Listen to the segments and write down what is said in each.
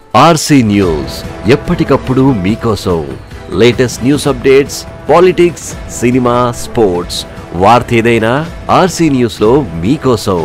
RC news ఎప్పటికప్పుడు మీకోసం latest news updates politics cinema sports వార్త ఏదైనా ఆర్సీ న్యూస్ లో మీకోసం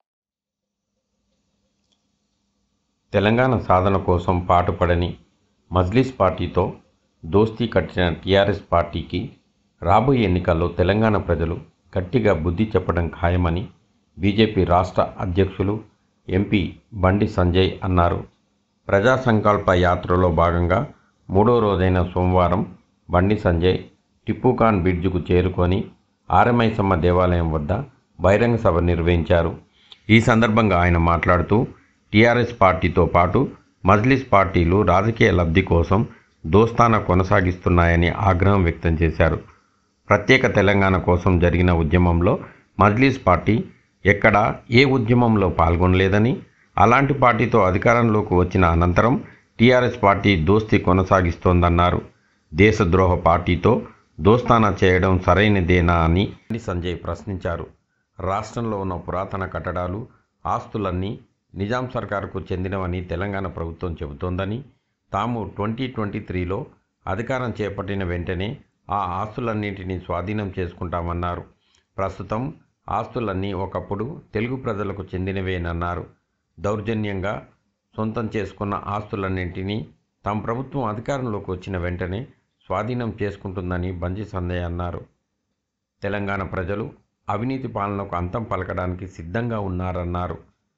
తెలంగాణ సాధన కోసం పాటుపడని మజ్లిస్ పార్టీతో దోస్తీ కట్టిన టీఆర్ఎస్ పార్టీకి రాబోయే ఎన్నికల్లో తెలంగాణ ప్రజలు గట్టిగా బుద్ధి చెప్పడం ఖాయమని బీజేపీ రాష్ట్ర అధ్యక్షులు ఎంపీ బండి సంజయ్ అన్నారు ప్రజా సంకల్ప యాత్రలో భాగంగా మూడో రోజైన సోమవారం బండి సంజయ్ టిప్పుఖాన్ బ్రిడ్జ్కు చేరుకొని ఆరమైసమ్మ దేవాలయం వద్ద బహిరంగ సభ నిర్వహించారు ఈ సందర్భంగా ఆయన మాట్లాడుతూ టీఆర్ఎస్ పార్టీతో పాటు మజ్లిస్ పార్టీలు రాజకీయ లబ్ధి కోసం దోస్తానా కొనసాగిస్తున్నాయని ఆగ్రహం వ్యక్తం చేశారు ప్రత్యేక తెలంగాణ కోసం జరిగిన ఉద్యమంలో మజ్లిస్ పార్టీ ఎక్కడా ఏ ఉద్యమంలో పాల్గొనలేదని అలాంటి పార్టీతో అధికారంలోకి వచ్చిన అనంతరం టీఆర్ఎస్ పార్టీ దోస్తీ కొనసాగిస్తోందన్నారు దేశద్రోహ పార్టీతో దోస్తానా చేయడం సరైనదేనా అని సంజయ్ ప్రశ్నించారు రాష్ట్రంలో ఉన్న పురాతన కట్టడాలు ఆస్తులన్నీ నిజాం సర్కారుకు చెందినవని తెలంగాణ ప్రభుత్వం చెబుతోందని తాము ట్వంటీ ట్వంటీ త్రీలో అధికారం చేపట్టిన వెంటనే ఆ ఆస్తులన్నింటినీ స్వాధీనం చేసుకుంటామన్నారు ప్రస్తుతం ఆస్తులన్నీ ఒకప్పుడు తెలుగు ప్రజలకు చెందినవేనన్నారు దౌర్జన్యంగా సొంతం చేసుకున్న ఆస్తులన్నింటినీ తమ ప్రభుత్వం అధికారంలోకి వచ్చిన వెంటనే స్వాధీనం చేసుకుంటుందని బంజి సంజయ్ అన్నారు తెలంగాణ ప్రజలు అవినీతి పాలనకు అంతం పలకడానికి సిద్ధంగా ఉన్నారన్నారు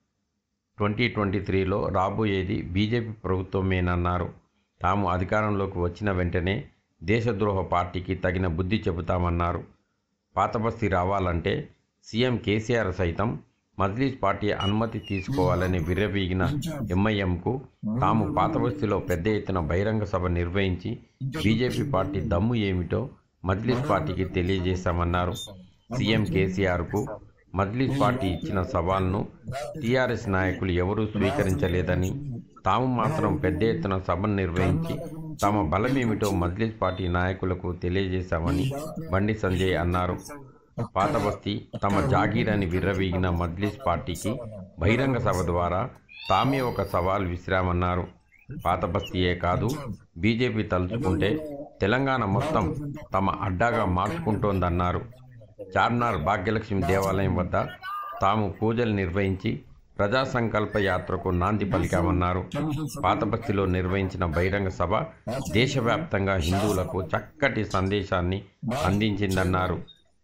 ట్వంటీ ట్వంటీ త్రీలో రాబోయేది బీజేపీ ప్రభుత్వమేనన్నారు తాము అధికారంలోకి వచ్చిన వెంటనే దేశద్రోహ పార్టీకి తగిన బుద్ధి చెబుతామన్నారు పాతబస్తీ రావాలంటే సీఎం కేసీఆర్ సైతం మజ్లీస్ పార్టీ అనుమతి తీసుకోవాలని విర్రవీగిన ఎంఐఎంకు తాము పాతబస్తీలో పెద్ద ఎత్తున బహిరంగ సభ నిర్వహించి బీజేపీ పార్టీ దమ్ము ఏమిటో మజ్లీస్ పార్టీకి తెలియజేశామన్నారు సీఎం కేసీఆర్కు మజ్లీస్ పార్టీ ఇచ్చిన సవాల్ను టీఆర్ఎస్ నాయకులు ఎవరూ స్వీకరించలేదని తాము మాత్రం పెద్ద ఎత్తున సభను నిర్వహించి తమ బలమేమిటో మజ్లిస్ పార్టీ నాయకులకు తెలియజేశామని బండి సంజయ్ అన్నారు పాతబస్తీ తమ జాగీరని విర్రవీగిన మజ్లిస్ పార్టీకి బహిరంగ సభ ద్వారా తామే ఒక సవాల్ విసిరామన్నారు పాతబస్తీయే కాదు బీజేపీ తలుచుకుంటే తెలంగాణ మొత్తం తమ అడ్డాగా మార్చుకుంటోందన్నారు చార్మినార్ భాగ్యలక్ష్మి దేవాలయం వద్ద తాము పూజలు నిర్వహించి ప్రజా సంకల్ప యాత్రకు నాంది పలికామన్నారు పాతబస్తిలో నిర్వహించిన బహిరంగ సభ దేశవ్యాప్తంగా హిందువులకు చక్కటి సందేశాన్ని అందించిందన్నారు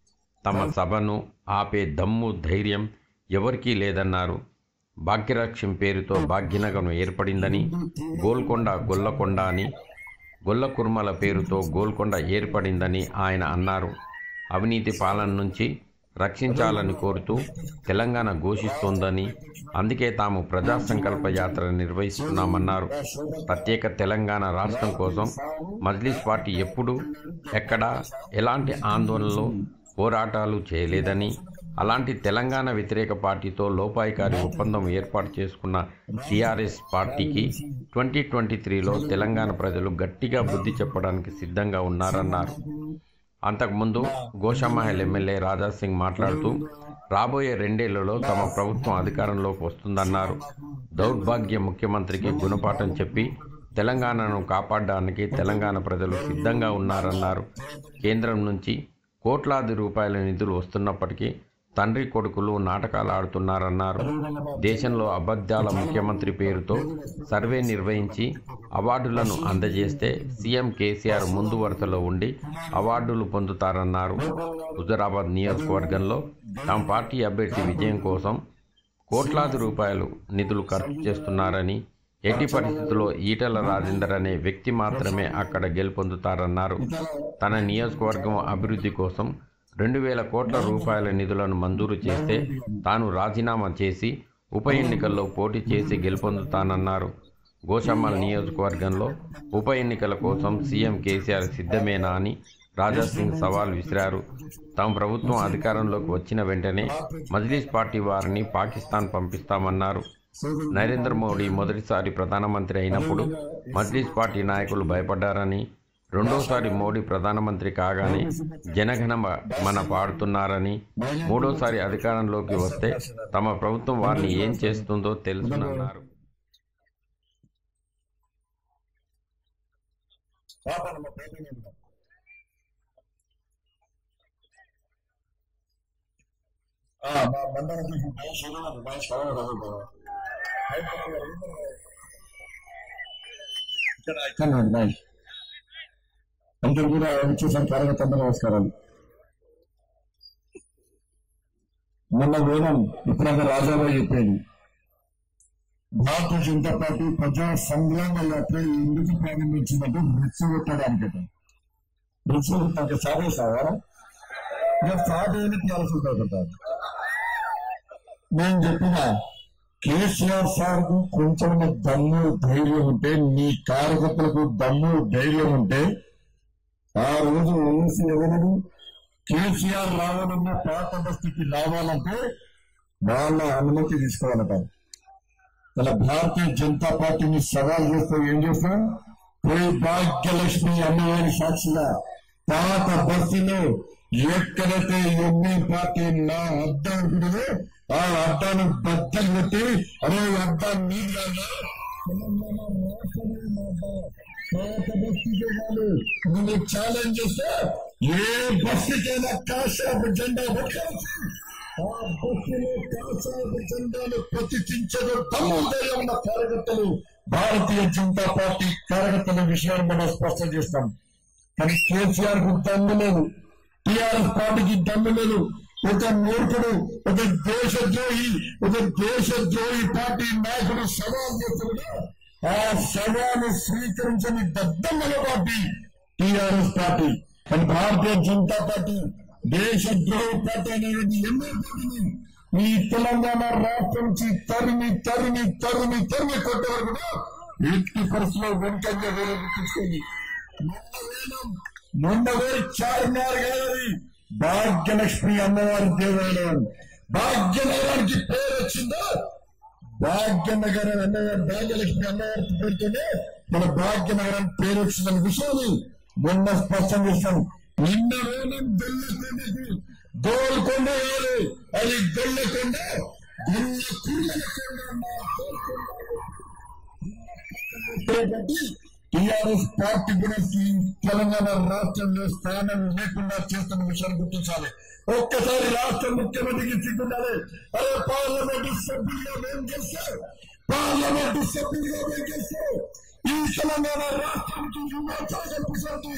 తమ సభను ఆపే దమ్ము ధైర్యం ఎవరికీ లేదన్నారు భాగ్యలక్ష్మి పేరుతో భాగ్యనగరం ఏర్పడిందని గోల్కొండ గొల్లకొండ అని గొల్ల కుర్మల పేరుతో గోల్కొండ ఏర్పడిందని ఆయన అన్నారు అవినీతి పాలన నుంచి రక్షించాలని కోరుతూ తెలంగాణ ఘోషిస్తోందని అందుకే తాము ప్రజా సంకల్ప యాత్ర నిర్వహిస్తున్నామన్నారు ప్రత్యేక తెలంగాణ రాష్ట్రం కోసం మజ్లిస్ పార్టీ ఎప్పుడు ఎక్కడ ఎలాంటి ఆందోళనలు పోరాటాలు చేయలేదని అలాంటి తెలంగాణ వ్యతిరేక పార్టీతో లోపాయికారి ఒప్పందం ఏర్పాటు చేసుకున్న టీఆర్ఎస్ పార్టీకి ట్వంటీ ట్వంటీ త్రీలో తెలంగాణ ప్రజలు గట్టిగా బుద్ధి చెప్పడానికి సిద్ధంగా ఉన్నారన్నారు అంతకుముందు గోషామహల్ ఎమ్మెల్యే రాజాసింగ్ మాట్లాడుతూ రాబోయే రెండేళ్లలో తమ ప్రభుత్వం అధికారంలోకి వస్తుందన్నారు దౌర్భాగ్య ముఖ్యమంత్రికి గుణపాఠం చెప్పి తెలంగాణను కాపాడడానికి తెలంగాణ ప్రజలు సిద్ధంగా ఉన్నారన్నారు కేంద్రం నుంచి కోట్లాది రూపాయల నిధులు వస్తున్నప్పటికీ తండ్రి కొడుకులు నాటకాలు ఆడుతున్నారన్నారు దేశంలో అబద్ధాల ముఖ్యమంత్రి పేరుతో సర్వే నిర్వహించి అవార్డులను అందజేస్తే సీఎం కేసీఆర్ ముందు వరుసలో ఉండి అవార్డులు పొందుతారన్నారు హుజరాబాద్ నియోజకవర్గంలో తమ పార్టీ అభ్యర్థి విజయం కోసం కోట్లాది రూపాయలు నిధులు ఖర్చు చేస్తున్నారని ఎట్టి పరిస్థితుల్లో ఈటల రాజేందర్ అనే వ్యక్తి మాత్రమే అక్కడ గెలుపొందుతారన్నారు తన నియోజకవర్గం అభివృద్ధి కోసం రెండు వేల కోట్ల రూపాయల నిధులను మంజూరు చేస్తే తాను రాజీనామా చేసి ఉప ఎన్నికల్లో పోటీ చేసి గెలుపొందుతానన్నారు గోషమ్మల్ నియోజకవర్గంలో ఉప ఎన్నికల కోసం సీఎం కేసీఆర్ సిద్ధమేనా అని రాజాసింగ్ సవాల్ విసిరారు తమ ప్రభుత్వం అధికారంలోకి వచ్చిన వెంటనే మజ్లీస్ పార్టీ వారిని పాకిస్తాన్ పంపిస్తామన్నారు నరేంద్ర మోడీ మొదటిసారి ప్రధానమంత్రి అయినప్పుడు మజ్లీస్ పార్టీ నాయకులు భయపడ్డారని రెండోసారి మోడీ ప్రధానమంత్రి కాగానే జనగణ మన పాడుతున్నారని మూడోసారి అధికారంలోకి వస్తే తమ ప్రభుత్వం వారిని ఏం చేస్తుందో తెలుసునన్నారు పాపనమ్మ పేపర్ ఉంటాం మా మండలం ఇక్కడ ఇక్కడ ఉన్నాయి అందరూ కూడా వచ్చేసారి కార్యకర్త నమస్కారాలు మొన్న వేదం ఇప్పుడంతా రాజాబాయి చెప్పేది భారతీయ జనతా పార్టీ ప్రజా సంగ్రామ యాత్ర ఎందుకు ప్రారంభించిందంటే రెచ్చగొట్టడానికట రెచ్చగొట్టాక సాగే సాగా ఇక స్టార్ట్ అయిన టీఆర్ఎస్ ఉంటారు నేను చెప్పిన కేసీఆర్ సార్ కు కొంచెం దమ్ము ధైర్యం ఉంటే నీ కార్యకర్తలకు దమ్ము ధైర్యం ఉంటే ఆ రోజు ఓసీ ఎవరు కేసీఆర్ రావాలన్న పాత బస్తీకి రావాలంటే వాళ్ళ అనుమతి తీసుకోవాలట ఇలా భారతీయ జనతా పార్టీని సవాల్ చేస్తూ ఏం చేస్తాం పోయి భాగ్యలక్ష్మి అమ్మవారి సాక్షిగా పాత బస్సులో ఎక్కడైతే ఎంఏ పార్టీ నా అడ్డా ఉంటుందో ఆ అడ్డాను బద్దలు పెట్టి అరే అడ్డా నీళ్ళ తెలంగాణ రాష్ట్రమే మా అడ్డా. పాత బస్తీకే వాళ్ళు నువ్వు ఛాలెంజ్ చేస్తే ఏ బస్సుకైనా కాశాపు జెండా పట్టుకోవచ్చు ఆ బస్సులో కాశాపు జెండాను ప్రతిష్ఠించడం తమ్ము ధైర్యం ఉన్న కార్యకర్తలు భారతీయ జనతా పార్టీ కార్యకర్తల విషయాన్ని మనం స్పష్టం చేస్తాం కానీ కేసీఆర్ కు దమ్ము లేదు టిఆర్ఎస్ పార్టీకి దమ్ము లేదు ఒక మూర్ఖుడు ఒక దేశద్రోహి ఒక దేశద్రోహి పార్టీ నాయకుడు సవాల్ చేస్తున్నాడు ఆ సవాలు స్వీకరించని దద్దమ్మల పార్టీ టిఆర్ఎస్ పార్టీ కానీ భారతీయ జనతా పార్టీ దేశద్రోహ పార్టీ అనేది ఎన్నో పార్టీని ఈ తెలంగాణ రాష్ట్రం నుంచి తరిమి తరిమి తరిమి తరిమి కొట్టే వరకు కూడా ఎట్టి పరిస్థితుల్లో వెనుకంజ వేరే తీసుకుంది మొన్న వేలం మొన్న వేరు చార్మినార్ గారి భాగ్యలక్ష్మి అమ్మవారి దేవాలయం భాగ్యనగరానికి పేరు వచ్చిందో భాగ్యనగర్ అమ్మవారి భాగ్యలక్ష్మి అమ్మవారి పేరుతోనే మన భాగ్యనగరం పేరు వచ్చిందన్న విషయాన్ని మొన్న స్పష్టం చేస్తాం నిన్న వేలం గొల్లకొండకు గోల్కొండ వేరు అది గొల్లకొండ గొల్ల కుర్మలకొండ మా గోల్కొండ కాబట్టి టిఆర్ఎస్ పార్టీ కూడా ఈ తెలంగాణ రాష్ట్రంలో స్థానం లేకుండా చేస్తున్న విషయాన్ని గుర్తించాలి ఒక్కసారి రాష్ట్ర ముఖ్యమంత్రికి సిగ్గుండాలి అరే పార్లమెంటు సభ్యులుగా మేము చేస్తాం పార్లమెంటు సభ్యులుగా మేము చేస్తాం ఈ తెలంగాణ రాష్ట్రానికి యువచాగల్పిస్తుంది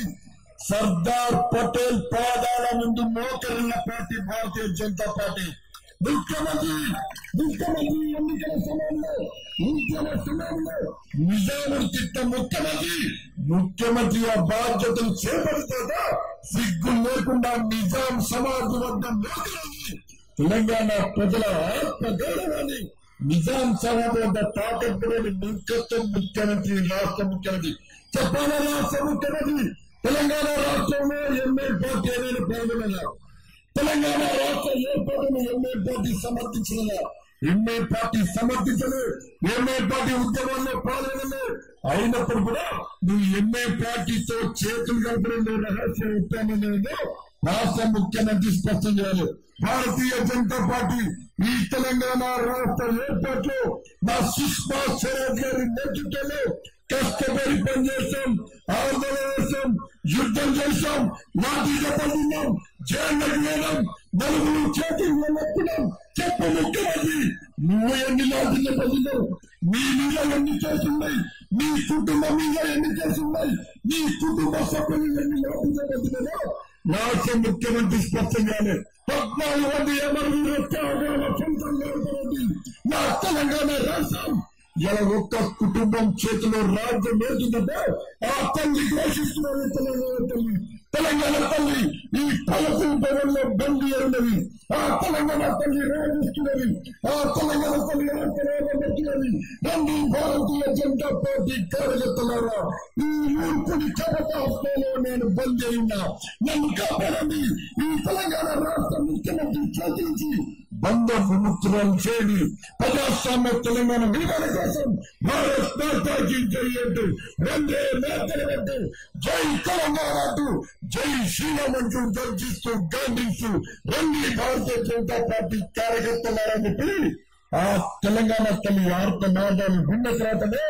సర్దార్ పటేల్ పాదాల ముందు మోకరిల్ల పార్టీ భారతీయ జనతా పార్టీ ముఖ్యమంత్రి ముఖ్యమంత్రి ఎన్నికల సమయంలో ఎన్నికల సమయంలో నిజాముడు తిట్ట ముఖ్యమంత్రి ముఖ్యమంత్రి ఆ బాధ్యతలు చేపడుతుందా సిగ్గు లేకుండా నిజాం సమాజ్ వద్ద మోకరింది తెలంగాణ ప్రజల ఆత్మ గౌరవాన్ని నిజాం సమాజ్ వద్ద తాకట్టులేని ముఖ్యత్వం ముఖ్యమంత్రి రాష్ట్ర ముఖ్యమంత్రి చెప్పాలా రాష్ట్ర ముఖ్యమంత్రి తెలంగాణ రాష్ట్రంలో ఎంఏ పార్టీ ఏదైనా పాల్గొన్నారు తెలంగాణ రాష్ట్ర ఏర్పాటును ఎంఏ పార్టీ సమర్థించిన ఎంఏ పార్టీ సమర్థించదు ఎంఏ పార్టీ ఉద్యమాల్లో పాల్గొనలేదు అయినప్పుడు కూడా నువ్వు ఎంఏ పార్టీతో చేతులు కలపడంలో రహస్యం ఉత్పన్నమైందో రాష్ట్ర ముఖ్యమంత్రి స్పష్టం చేయాలి భారతీయ జనతా పార్టీ ఈ తెలంగాణ రాష్ట్ర ఏర్పాట్లో మా సుష్మా స్వరాజ్ గారి నేతృత్వంలో కష్టపడి పనిచేస్తాం ఆందోళన చేస్తాం యుద్ధం చేస్తాం లాఠీ చెప్పడున్నాం జైళ్ళకి వేయడం నలుగురు చేతులు నెప్పడం చెప్పు ముఖ్యమంత్రి నువ్వు ఎన్ని లాఠీలు పడినావు నీ మీద ఎన్ని చేస్తున్నాయి నీ కుటుంబం మీద ఎన్ని చేస్తున్నాయి నీ కుటుంబ సభ్యులు ఎన్ని లాఠీలు పడినారో రాష్ట్ర ముఖ్యమంత్రి స్పష్టం చేయాలి పద్నాలుగు మంది అమరులు త్యాగాల సొంతంగా ఉన్నటువంటి నా తెలంగాణ రాష్ట్రం ఇలా ఒక్క కుటుంబం చేతిలో రాజ్యం వేస్తుందంటే ఆ తల్లి ఘోషిస్తున్నది తెలంగాణ తల్లి తెలంగాణ తల్లి ఈ పలసి భవన్లో బండి ఉన్నది ఆ తెలంగాణ తల్లి రాణిస్తున్నది ఆ తెలంగాణ తల్లి ఆంతరాగబెట్టినది రండి భారతీయ జనతా పార్టీ కార్యకర్తలారా ఈ మూర్ఖుడి కపటాస్తంలో నేను బంద్ ఉన్నా నన్ను కాపాడండి ఈ తెలంగాణ రాష్ట్ర ముఖ్యమంత్రి చేతించి బంధ విముక్తులను చేయండి ప్రజాస్వామ్య తెలంగాణ నిర్మాణ కోసం భారత్ మాతాకి జై అంటూ రెండే నేతలు అంటూ జై తెలంగాణ అంటూ జై శ్రీరామ్ అంటూ గర్జిస్తూ గాంధీస్తూ రండి భారతీయ జనతా పార్టీ కార్యకర్తలారని చెప్పి ఆ తెలంగాణ తల్లి ఆర్త నాదాలు విన్న తర్వాతనే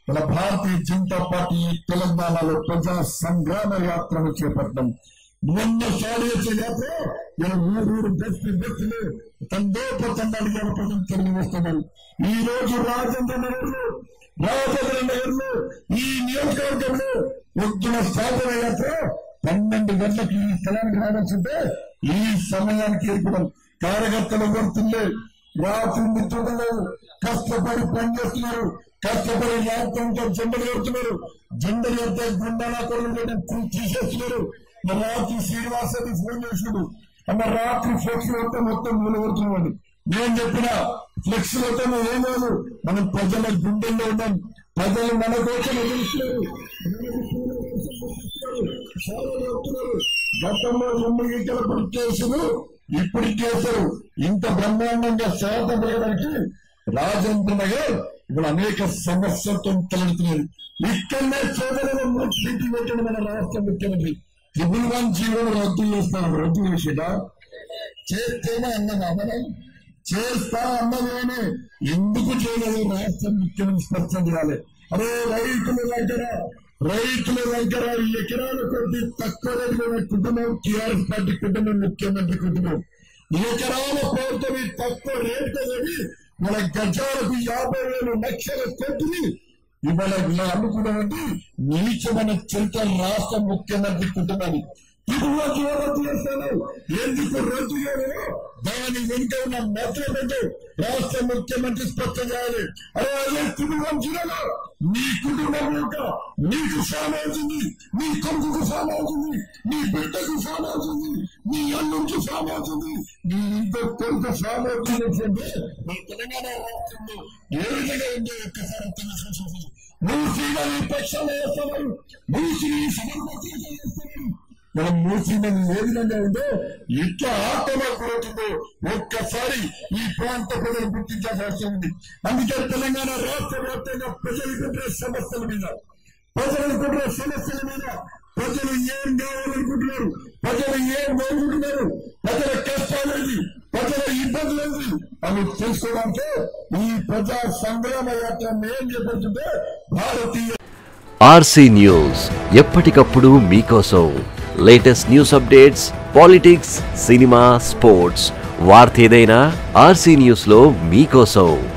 మన భారతీయ జనతా పార్టీ తెలంగాణలో ప్రజా సంగ్రామ యాత్రను చేపట్టడం నిన్న సాడేసే యాత్ర ఇలా ఊరూరు బెస్ట్ బెస్ట్లు తండోపతండాలు జరపడం తెలివి వస్తున్నారు ఈ రోజు రాజేంద్ర నగర్లో రాజేంద్ర నగర్లో ఈ నియోజకవర్గంలో వస్తున్న సాధన యాత్ర పన్నెండు గంటలకు ఈ స్థలానికి రావాల్సింటే ఈ సమయానికి ఏర్పడం కార్యకర్తలు వర్తుండే రాత్రి మిత్రులు కష్టపడి పనిచేస్తున్నారు కష్టపడి రాత్రంతో జెండలు కడుతున్నారు జెండలు కడితే గుండాలా కొలు తీసేస్తున్నారు మరి రాత్రి శ్రీనివాస్ అని ఫోన్ చేసినాడు అన్న రాత్రి ఫ్లెక్స్ వస్తే మొత్తం నిలబడుతున్నాడు నేను చెప్పిన ఫ్లెక్స్ వస్తే ఏం లేదు మనం ప్రజల గుండెల్లో ఉన్నాం ప్రజలు మన కోసం ఎదురుస్తున్నారు గతంలో రెండు గంటల కేసులు ఇప్పుడు కేసులు ఇంత బ్రహ్మాండంగా శాతం పెరగడానికి రాజేంద్ర నగర్ ఇప్పుడు అనేక సమస్యలతో తలెడుతున్నది ఇక్కడనే సోదరులు మూర్తి పెట్టిన మన రాష్ట్ర ముఖ్యమంత్రి ట్రిపుల్ వన్ జీవోను రద్దు చేస్తాను రద్దు చేసేదా చేస్తేనే అన్నదా మనం చేస్తా అన్నదేనే ఎందుకు చేయలేదు రాష్ట్ర ముఖ్యమంత్రి స్పష్టం చేయాలి అరే రైతుల దగ్గర రైతుల దగ్గర ఎకరాల కొద్ది తక్కువ రేట్లు కుటుంబం టీఆర్ఎస్ పార్టీ కుటుంబం ముఖ్యమంత్రి కుటుంబం ఎకరాల పోతుంది తక్కువ రేటు అనేది మన గజాలకు యాభై వేలు లక్షల కొట్టుని ఇవాళ ఇలా అమ్ముకున్నామంటే నీచమైన చరిత్ర రాష్ట్ర ముఖ్యమంత్రి కుటుంబాన్ని ఇటువంటి రద్దు చేస్తాను ఎందుకు రద్దు చేయలేదు దాని వెనుక ఉన్న మెట్లు పెట్టు రాష్ట్ర ముఖ్యమంత్రి స్పష్టం చేయాలి అరే అదే కుటుంబం జిల్లాలో నీ కుటుంబం యొక్క నీకు సామవుతుంది నీ కొడుకుకు సామవుతుంది నీ బిడ్డకు సామవుతుంది నీ అల్లుడికి సామవుతుంది నీ ఇంట్లో కొడుకు సామవుతుంది మీ తెలంగాణ రాష్ట్రంలో ఏ విధంగా ఉందో ఒక్కసారి తెలుసుకోవాలి మూసీగా నీ పక్షాలు వేస్తున్నారు మూసి సమర్పణ చేస్తున్నారు మనం మూసిందని ఏ విధంగా ఉందో ఎట్లా ఆటోమా గురవుతుందో ఒక్కసారి ఈ ప్రాంత ప్రజలు గుర్తించాల్సిన అవసరం ఉంది అందుకే తెలంగాణ రాష్ట్ర వ్యాప్తంగా ప్రజలకుంటున్న సమస్యల మీద ప్రజలకుంటున్న సమస్యల మీద ప్రజలు ఏం కావాలనుకుంటున్నారు ప్రజలు ఏం కోరుకుంటున్నారు ప్రజల కష్టాలేది ప్రజల ఇబ్బందులేది అని తెలుసుకోవడానికి ఈ ప్రజా సంగ్రామ యాత్ర ఏం చెప్పబడుతుంటే భారతీయ ఆర్సీ న్యూస్ ఎప్పటికప్పుడు మీకోసం latest news updates politics cinema sports వార్త ఏదైనా ఆర్సీ న్యూస్లో మీకోసం